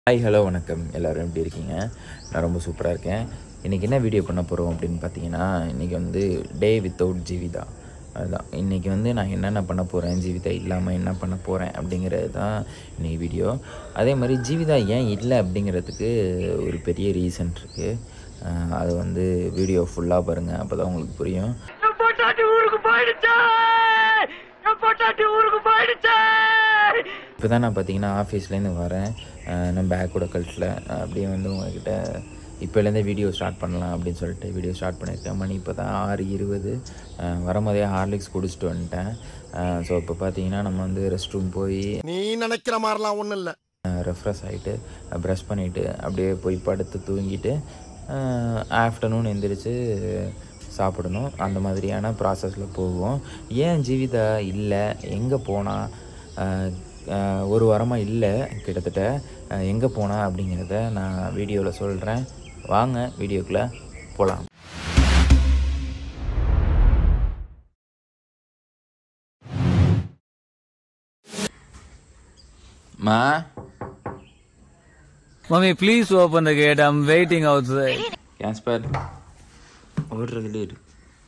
Hi hello வணக்கம் எல்லோரும் எப்படி இருக்கீங்க நான் ரொம்ப சூப்பராக இருக்கேன் இன்றைக்கி என்ன வீடியோ பண்ண போகிறோம் அப்படின்னு பார்த்தீங்கன்னா இன்றைக்கி வந்து டே வித்தவுட் ஜீவிதா அதுதான் இன்றைக்கி வந்து நான் என்னென்ன பண்ண போகிறேன் ஜீவிதா இல்லாமல் என்ன பண்ண போகிறேன் அப்படிங்கிறது தான் இன்றைக்கி வீடியோ அதே மாதிரி ஜீவிதா ஏன் இல்லை அப்படிங்கிறதுக்கு ஒரு பெரிய ரீசன் இருக்குது அது வந்து வீடியோ ஃபுல்லாக பாருங்கள் அப்போ தான் உங்களுக்கு புரியும் என் பொட்டாட்டி ஊருக்கு போயிடுச்சே என் பொட்டாட்டி ஊருக்கு போயிடுச்சே இப்போ தான் நான் பார்த்தீங்கன்னா ஆஃபீஸ்லேருந்து வரேன் அஹ் நான் பேக்கோட கழட்டில் அப்படியே வந்து உங்ககிட்ட இப்போலேருந்தே வீடியோ ஸ்டார்ட் பண்ணலாம் அப்படின்னு சொல்லிட்டு வீடியோ ஸ்டார்ட் பண்ணியிருக்கேன் மணி இப்போ தான் ஆறு இருபது வரும்போதே ஹார்லிக்ஸ் குடிச்சிட்டு வந்துட்டேன் ஸோ இப்போ பார்த்தீங்கன்னா நம்ம வந்து ரெஸ்ட் ரூம் போய் நீ நினைக்கிற மாதிரிலாம் ஒண்ணும் இல்ல ரெஃப்ரெஷ் ஆகிட்டு ப்ரஷ் பண்ணிவிட்டு அப்படியே போய் படுத்து தூங்கிட்டு ஆஃப்டர்நூன் எந்திரிச்சு சாப்பிடணும் அந்த மாதிரியான ப்ராசஸில் போவோம் ஏன் ஜீவிதா இல்லை எங்கே போனா அஹ், அஹ், ஒரு வாரமாக இல்லை கிட்டத்தட்ட எங்கே போனா அப்படிங்கிறத நான் வீடியோவில் சொல்கிறேன் வாங்க வீடியோக்குள்ளே போகலாம் மா Mommy, please open the gate. I'm waiting outside. கேஸ்பர் ஓடுறதுலே இரு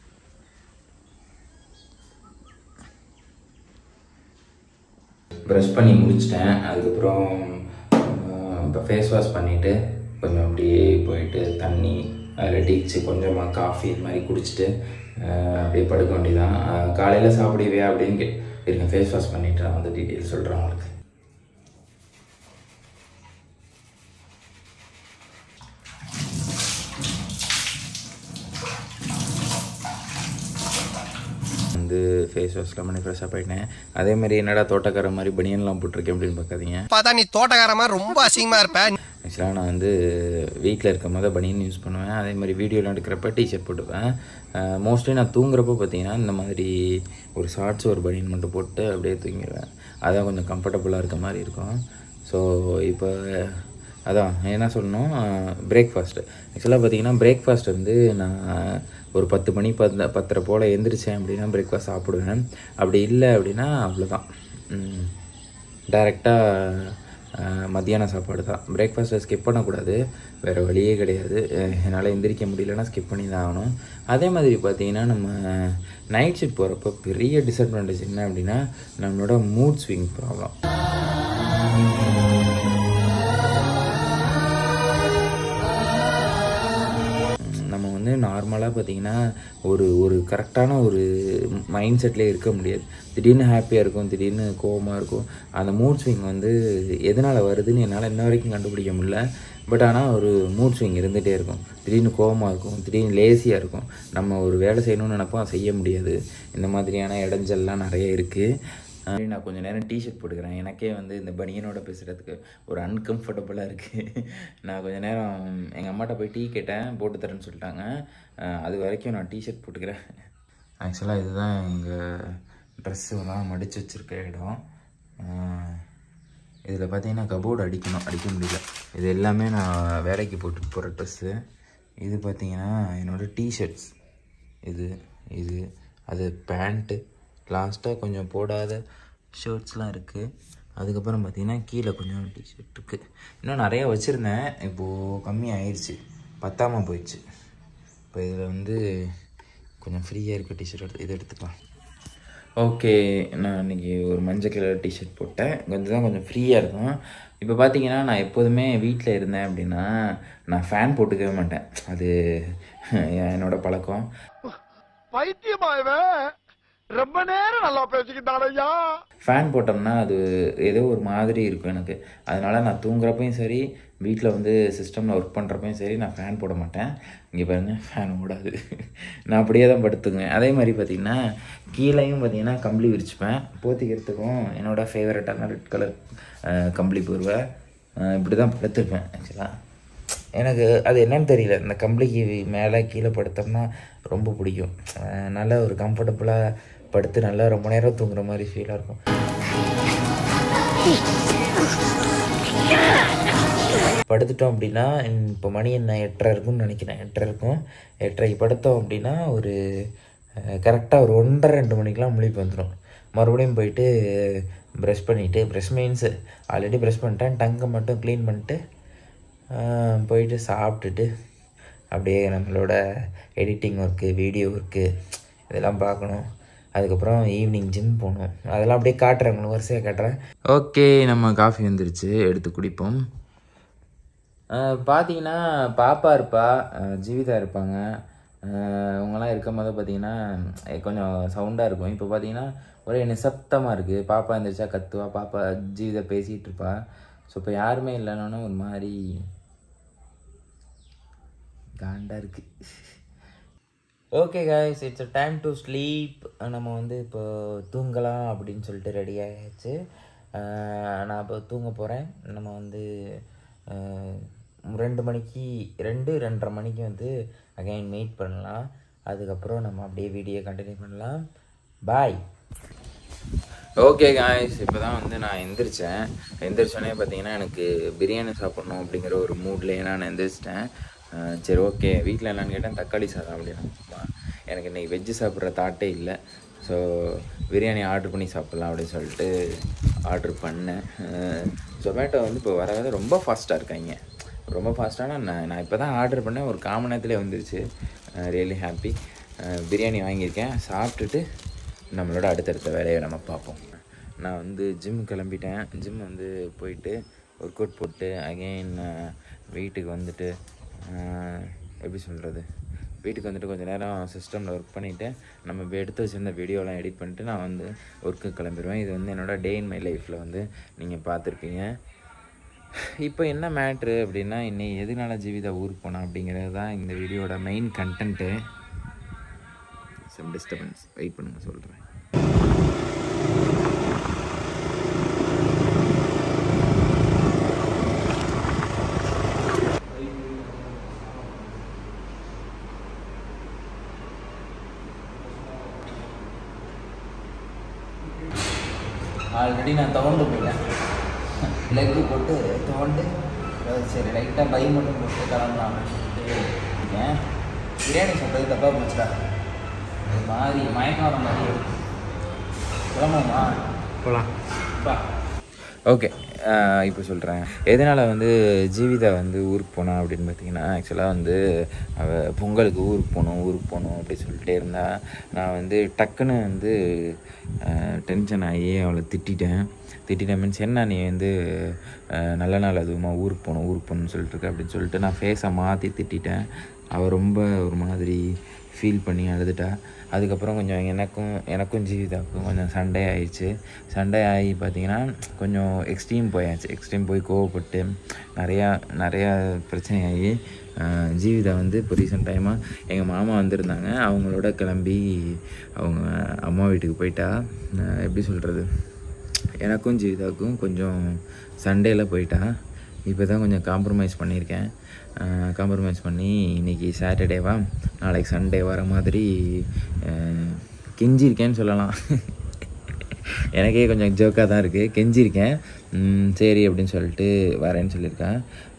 ப்ரஷ் பண்ணி முடிச்சிட்டேன் அதுக்கப்புறம் இப்போ ஃபேஸ் வாஷ் பண்ணிவிட்டு கொஞ்சம் அப்படியே போயிட்டு தண்ணி அதில் டீச்சு கொஞ்சமாக காஃபி இது மாதிரி குடிச்சிட்டு அஹ், அப்படியே படுக்க வேண்டியதான் காலையில் சாப்பிடுவியா அப்படின்னு கே இருங்க ஃபேஸ் வாஷ் பண்ணிவிட்டு நான் வந்து டீட்டெயில் சொல்கிறேன் உங்களுக்கு வந்து ஃபேஸ் வாஷ்லாம் பண்ணி ஃப்ரெஷ்ஷாக போயிட்டேன் அதே மாதிரி என்னடா தோட்டக்கார மாதிரி பனியன்லாம் போட்டிருக்கேன் அப்படின்னு பார்க்காதீங்க பார்த்தா நீ தோட்டக்காரமா ரொம்ப அசிங்கமா இருப்ப ஆக்சுவலாக நான் வந்து வீட்டில் இருக்கும் போது பனியன் யூஸ் பண்ணுவேன் அதே மாதிரி வீடியோலாம் எடுக்கிறப்ப டிஷர்ட் போட்டுப்பேன் மோஸ்ட்லி நான் தூங்குறப்போ பார்த்தீங்கன்னா இந்த மாதிரி ஒரு ஷார்ட்ஸ் ஒரு பனியன் மட்டும் போட்டு அப்படியே தூங்கிடுவேன் அதான் கொஞ்சம் கம்ஃபர்டபுளாக இருக்க மாதிரி இருக்கும் ஸோ இப்போ அதான் என்ன சொல்லணும் பிரேக்ஃபாஸ்ட்டு ஆக்சுவலாக பார்த்தீங்கன்னா பிரேக்ஃபாஸ்ட் வந்து நான் ஒரு பத்து மணி பத்து பத்தரை போல் எந்திரிச்சேன் அப்படின்னா பிரேக்ஃபாஸ்ட் சாப்பிடுவேன் அப்படி இல்லை அப்படின்னா அவ்வளோதான் டைரெக்டாக மத்தியான சாப்பாடு தான் பிரேக்ஃபாஸ்ட்டை ஸ்கிப் பண்ணக்கூடாது வேறு வழியே கிடையாது அஹ் என்னால் எந்திரிக்க முடியலன்னா ஸ்கிப் பண்ணி தான் ஆகணும் அதே மாதிரி பார்த்தீங்கன்னா நம்ம நைட் ஷிஃப்ட் போகிறப்போ பெரிய டிஸ்அட்வான்டேஜ் என்ன அப்படின்னா நம்மளோட மூட் ஸ்விங் ப்ராப்ளம் நம்ம வந்து நார்மலாக பார்த்தீங்கன்னா ஒரு ஒரு கரெக்டான ஒரு மைண்ட் செட்லேயே இருக்க முடியாது திடீர்னு ஹாப்பியாக இருக்கும் திடீர்னு கோவமாக இருக்கும் அந்த மூட் ஸ்விங் வந்து எதனால் வருதுன்னு என்னால் இன்ன வரைக்கும் கண்டுபிடிக்க முடியல பட் ஆனால் ஒரு மூட் ஸ்விங் இருந்துகிட்டே இருக்கும் திடீர்னு கோவமாக இருக்கும் திடீர்னு லேசியாக இருக்கும் நம்ம ஒரு வேலை செய்யணும்னு நினைப்போம் அதை செய்ய முடியாது இந்த மாதிரியான இடைஞ்சல்லாம் நிறைய இருக்குது அப்படி நான் கொஞ்சம் நேரம் டிஷர்ட் போட்டுக்கிறேன் எனக்கே வந்து இந்த பனியனோட பேசுகிறதுக்கு ஒரு அன்கம்ஃபர்டபுளாக இருக்குது நான் கொஞ்சம் நேரம் எங்கள் அம்மாட்ட போய் டீ கேட்டேன் போட்டு தரேன்னு சொல்லிட்டாங்க அஹ் அது வரைக்கும் நான் டிஷர்ட் போட்டுக்கிறேன் ஆக்சுவலாக இதுதான் எங்கள் ட்ரெஸ்ஸுலாம் மடித்து வச்சுருக்க இடம் இதில் பார்த்தீங்கன்னா கபோர்டு அடிக்கணும் அடிக்க முடியல இது எல்லாமே நான் வேலைக்கு போட்டு போகிற ட்ரெஸ்ஸு இது பார்த்தீங்கன்னா என்னோடய டிஷர்ட்ஸ் இது இது அது பேண்ட்டு லாஸ்ட்டாக கொஞ்சம் போடாத ஷர்ட்ஸ்லாம் இருக்குது அதுக்கப்புறம் பார்த்தீங்கன்னா கீழே கொஞ்சம் டிஷர்ட் இருக்குது இன்னும் நிறையா வச்சுருந்தேன் இப்போது கம்மி ஆயிடுச்சு பத்தாமல் போயிடுச்சு இப்போ இதில் வந்து கொஞ்சம் ஃப்ரீயாக இருக்க டிஷர்ட் எடுத்து இதை எடுத்துக்கலாம் ஓகே நான் இன்னைக்கு ஒரு மஞ்சள் கலர் டிஷர்ட் போட்டேன் கொஞ்சம் தான் கொஞ்சம் ஃப்ரீயாக இருக்கும் இப்போ பார்த்தீங்கன்னா நான் எப்போதுமே வீட்டில் இருந்தேன் அப்படின்னா நான் ஃபேன் போட்டுக்கவே மாட்டேன் அது என்னோட பழக்கம் பைத்தியமா இவன் ரொம்ப நேரம் நல்லா பேசிக்கிட்டான் ஐயா ஃபேன் போட்டோம்னா அது ஏதோ ஒரு மாதிரி இருக்கும் எனக்கு அதனால் நான் தூங்குறப்பையும் சரி வீட்டில் வந்து சிஸ்டமில் ஒர்க் பண்ணுறப்பையும் சரி நான் ஃபேன் போட மாட்டேன் இங்கே பாருங்கள் ஃபேன் ஓடாது நான் அப்படியே தான் படுத்துக்குவேன் அதே மாதிரி பார்த்திங்கன்னா கீழேயும் பார்த்தீங்கன்னா கம்பளி விரிச்சுப்பேன் போத்திக்கிறதுக்கும் என்னோடய ஃபேவரட்டான ரெட் கலர் கம்பளி போர்வை அஹ் இப்படி தான் படுத்துருப்பேன் ஆக்சுவலாக எனக்கு அது என்னன்னு தெரியல இந்த கம்பளிக்கு மேலே கீழே படுத்தோம்னா ரொம்ப பிடிக்கும் அஹ் நல்லா ஒரு கம்ஃபர்டபுளாக படுத்து நல்லா ரொம்ப நேரம் தூங்குற மாதிரி ஃபீலாக இருக்கும் படுத்துட்டோம் அப்படின்னா இப்போ மணி என்ன எட்டரை இருக்கும்னு நினைக்கிறேன் எட்டரை இருக்கும் எட்டரைக்கு படுத்தோம் அப்படின்னா ஒரு கரெக்டாக ஒரு ஒன்றரை ரெண்டு மணிக்கெலாம் முழிப்பு வந்துடும் மறுபடியும் போயிட்டு ப்ரஷ் பண்ணிவிட்டு ப்ரஷ் மீன்ஸு ஆல்ரெடி ப்ரஷ் பண்ணிட்டேன் டங்கை மட்டும் க்ளீன் பண்ணிட்டு ஆஹ், போயிட்டு சாப்பிட்டுட்டு அப்படியே நம்மளோட எடிட்டிங் ஒர்க்கு வீடியோ ஒர்க்கு இதெல்லாம் பார்க்கணும் அதுக்கப்புறம் ஈவினிங் ஜிம் போகணும் அதெல்லாம் அப்படியே காட்டுறேன் உங்களுக்கு வரிசையாக காட்டுறேன் ஓகே நம்ம காஃபி வந்துருச்சு எடுத்து குடிப்போம் ஆஹ் பார்த்தீங்கன்னா பாப்பா இருப்பா ஆஹ் ஜீவிதா இருப்பாங்க ஆஹ் இவங்கெல்லாம் இருக்கும் போது பார்த்தீங்கன்னா அஹ் கொஞ்சம் சவுண்டாக இருக்கும் இப்போ பார்த்தீங்கன்னா ஒரே நிசப்தமாக இருக்குது பாப்பா எந்திரிச்சா கத்துவா பாப்பா ஜீவிதா பேசிகிட்டு இருப்பா ஸோ இப்போ யாருமே இல்லைன்னா ஒரு மாதிரி காண்டா இருக்குது okay guys it's time to sleep நம்ம வந்து இப்போ தூங்கலாம் அப்படின்னு சொல்லிட்டு ரெடி ஆயாச்சு ஆஹ் நான் இப்போ தூங்க போகிறேன் நம்ம வந்து ஆஹ் ரெண்டு மணிக்கு ரெண்டு ரெண்டரை மணிக்கு வந்து அகைன் மீட் பண்ணலாம் அதுக்கப்புறம் நம்ம அப்படியே வீடியோ கண்டினியூ பண்ணலாம் பாய் ஓகே காய்ஸ் இப்போ தான் வந்து நான் எந்திரிச்சேன் எந்திரிச்சோடனே பார்த்தீங்கன்னா எனக்கு பிரியாணி சாப்பிட்ணும் அப்படிங்கிற ஒரு மூட்லேயே நான் எந்திரிச்சிட்டேன் அஹ் சரி ஓகே வீட்டில் என்னன்னு கேட்டேன் தக்காளி சாதம் அப்படின்னா எனக்கு இன்னைக்கு வெஜ்ஜு சாப்பிட்ற தாட்டே இல்லை ஸோ பிரியாணி ஆர்டர் பண்ணி சாப்பிட்லாம் அப்படின்னு சொல்லிட்டு ஆர்டர் பண்ணேன் ஜொமேட்டோ வந்து இப்போ வர வர ரொம்ப ஃபாஸ்ட்டாக இருக்காங்க ரொம்ப ஃபாஸ்ட்டான நான் நான் இப்போ தான் ஆர்டர் பண்ணேன் ஒரு காமன் நேரத்துலேயே வந்துருச்சு ரியலி ஹாப்பி பிரியாணி வாங்கியிருக்கேன் சாப்பிட்டுட்டு நம்மளோட அடுத்தடுத்த வேலையை நம்ம பார்ப்போம் நான் வந்து ஜிம் கிளம்பிட்டேன் ஜிம் வந்து போயிட்டு ஒர்க் அவுட் போட்டு அகெயின் வீட்டுக்கு வந்துட்டு ஆஹ், எப்படி சொல்கிறது வீட்டுக்கு வந்துட்டு கொஞ்சம் நேரம் சிஸ்டமில் ஒர்க் பண்ணிவிட்டு நம்ம இப்போ எடுத்து வச்சுருந்த வீடியோலாம் எடிட் பண்ணிட்டு நான் வந்து ஒர்க்கு கிளம்பிடுவேன் இது வந்து என்னோட டே இன் மை லைஃப்பில் வந்து நீங்கள் பார்த்துருப்பீங்க இப்போ என்ன மேட்ரு அப்படின்னா இன்னை எதனால ஜீவிதா ஊருக்கு போனா அப்படிங்கிறது தான் இந்த வீடியோட main content some disturbance wait பண்ணுங்க சொல்கிறேன் ஆல்ரெடி நான் துவண்டு போயிட்டேன் லெக்கு போட்டு துவண்டு அஹ் சரி லைட்டாக பை மட்டும் போட்டு கிளம்பலாம் சொல்லிட்டு இருக்கேன் பிரியாணி சாப்பிட்டது தப்பாக போச்சுடா ஒரு மாதிரி மயக்கம் வர மாதிரி இருக்கு. கிளம்புமா போகலாம் பா ஓகே இப்போ சொல்கிறேன் எதனால் வந்து ஜீவிதா வந்து ஊருக்கு போனா அப்படின்னு பார்த்தீங்கன்னா ஆக்சுவலாக வந்து அவள் பொங்கலுக்கு ஊருக்கு போகணும் ஊருக்கு போகணும் அப்படி சொல்லிட்டே இருந்தா நான் வந்து டக்குன்னு வந்து டென்ஷன் ஆகி அவளை திட்டிட்டேன் திட்டிட்டேன் மீன்ஸ் என்ன நீ வந்து அஹ், நல்ல நாள் அதுவுமா ஊருக்கு போகணும் ஊருக்கு போகணும்னு சொல்லிட்டு இருக்க அப்படின்னு சொல்லிட்டு நான் ஃபேஸை மாற்றி திட்டிட்டேன் அவள் ரொம்ப ஒரு மாதிரி ஃபீல் பண்ணி அழுதுட்டா அதுக்கப்புறம் கொஞ்சம் எனக்கும் எனக்கும் ஜீவிதாவுக்கும் கொஞ்சம் சண்டை ஆயிடுச்சு சண்டை ஆகி பார்த்தீங்கன்னா கொஞ்சம் எக்ஸ்ட்ரீம் போயாச்சு எக்ஸ்ட்ரீம் போய் கோவப்பட்டு நிறையா நிறையா பிரச்சனையாகி ஆஹ், ஜீவிதா வந்து இப்போ ரீசெண்ட் டைமாக எங்கள் மாமா வந்திருந்தாங்க அவங்களோட கிளம்பி அவங்க அம்மா வீட்டுக்கு போயிட்டா ஆஹ், எப்படி சொல்கிறது எனக்கும் ஜீவிதாவுக்கும் கொஞ்சம் சண்டேல போயிட்டா இப்போ தான் கொஞ்சம் காம்ப்ரமைஸ் பண்ணியிருக்கேன் காம்ப்ரமைஸ் பண்ணி இன்றைக்கி சாட்டர்டேவா நாளைக்கு சண்டே வர மாதிரி அஹ், கெஞ்சிருக்கேன்னு சொல்லலாம் எனக்கே கொஞ்சம் ஜோக்காக தான் இருக்குது கெஞ்சிருக்கேன் ம், சரி அப்படின்னு சொல்லிட்டு வரேன்னு சொல்லியிருக்கேன்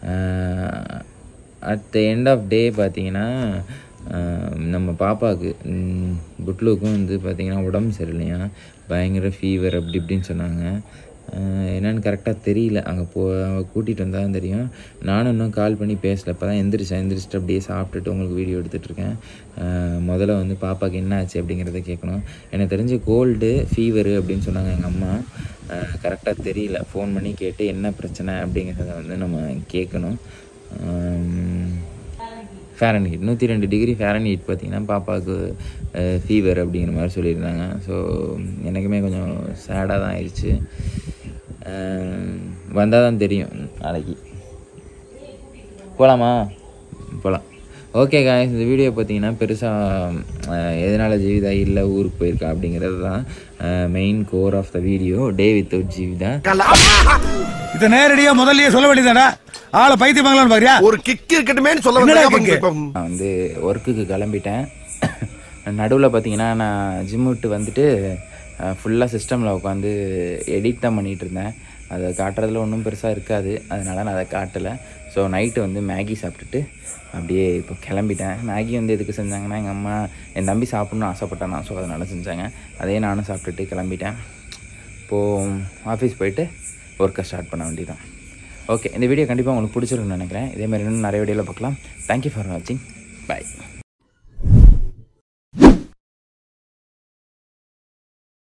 at the end of day பார்த்தீங்கன்னா ஆஹ் நம்ம பாப்பாவுக்கு ம், புட்லுக்கும் வந்து பார்த்திங்கன்னா உடம்பு சரியில்லையா பயங்கர ஃபீவர் அப்படி இப்படின்னு சொன்னாங்க ஆஹ் என்னன்னு கரெக்டாக தெரியல அங்கே போ அவள் கூட்டிகிட்டு வந்தால் தான் தெரியும் நானும் இன்னும் கால் பண்ணி பேசல இப்போ தான் எந்திரிச்சேன் எந்திரிச்சிட்டு அப்படியே சாப்பிட்டுட்டு உங்களுக்கு வீடியோ எடுத்துகிட்ருக்கேன் முதல்ல வந்து பாப்பாவுக்கு என்ன ஆச்சு அப்படிங்கிறத கேட்கணும் எனக்கு தெரிஞ்சு கோல்டு ஃபீவரு அப்படின்னு சொன்னாங்க எங்கள் அம்மா கரெக்டாக தெரியல ஃபோன் பண்ணி கேட்டு என்ன பிரச்சனை அப்படிங்கிறத வந்து நம்ம கேட்கணும் ஃபேரன் ஹீட் நூற்றி ரெண்டு டிகிரி ஃபேரன் ஹீட் பார்த்தீங்கன்னா பாப்பாவுக்கு ஃபீவர் அப்படிங்கிற மாதிரி சொல்லியிருந்தாங்க ஸோ எனக்குமே கொஞ்சம் சேடாக தான் ஆயிடுச்சு வந்தால் தான் தெரியும் நாளைக்கு போகலாமா போகலாம் ஓகே காய்ஸ் இந்த வீடியோ பார்த்தீங்கன்னா பெருசாக எதனால் ஜீவிதா இல்லை ஊருக்கு போயிருக்கா அப்படிங்கிறது தான் main core of the video day without Jeevitha இத நேரடியா முதல்லயே சொல்ல வேண்டியதாடா ஆளை பைத்தியமாங்களான்னு பாக்குறியா ஒரு கிக் இருக்கட்டுமேன்னு சொல்ல என்னடா வந்தேன் kick? இப்ப- நான் வந்து ஒர்க்குக்கு கிளம்பிட்டேன் நடுவில் பார்த்தீங்கன்னா நான் ஜிம் விட்டு வந்துட்டு ஃபுல்லாக சிஸ்டமில் உட்காந்து எடிட் தான் பண்ணிகிட்டு இருந்தேன் அதை காட்டுறதுல ஒன்றும் பெருசாக இருக்காது அதனால நான் அதை காட்டலை ஸோ நைட்டு வந்து மேகி சாப்பிட்டுட்டு அப்படியே இப்போ கிளம்பிட்டேன் மேகி வந்து எதுக்கு செஞ்சாங்கன்னா எங்கள் அம்மா என் தம்பி சாப்பிட்ணுன்னு ஆசைப்பட்டானா ஸோ அதனால் செஞ்சாங்க அதே நானும் சாப்பிட்டுட்டு கிளம்பிட்டேன் இப்போது ஆஃபீஸ் போயிட்டு ஒர்க்கை ஸ்டார்ட் பண்ண வேண்டியதான் ஓகே இந்த வீடியோ கண்டிப்பாக உங்களுக்கு பிடிச்சிருக்குன்னு நினைக்கிறேன் இதே மாதிரி இன்னும் நிறைய வீடியோவில் பார்க்கலாம் தேங்க்யூ ஃபார் வாட்சிங் பை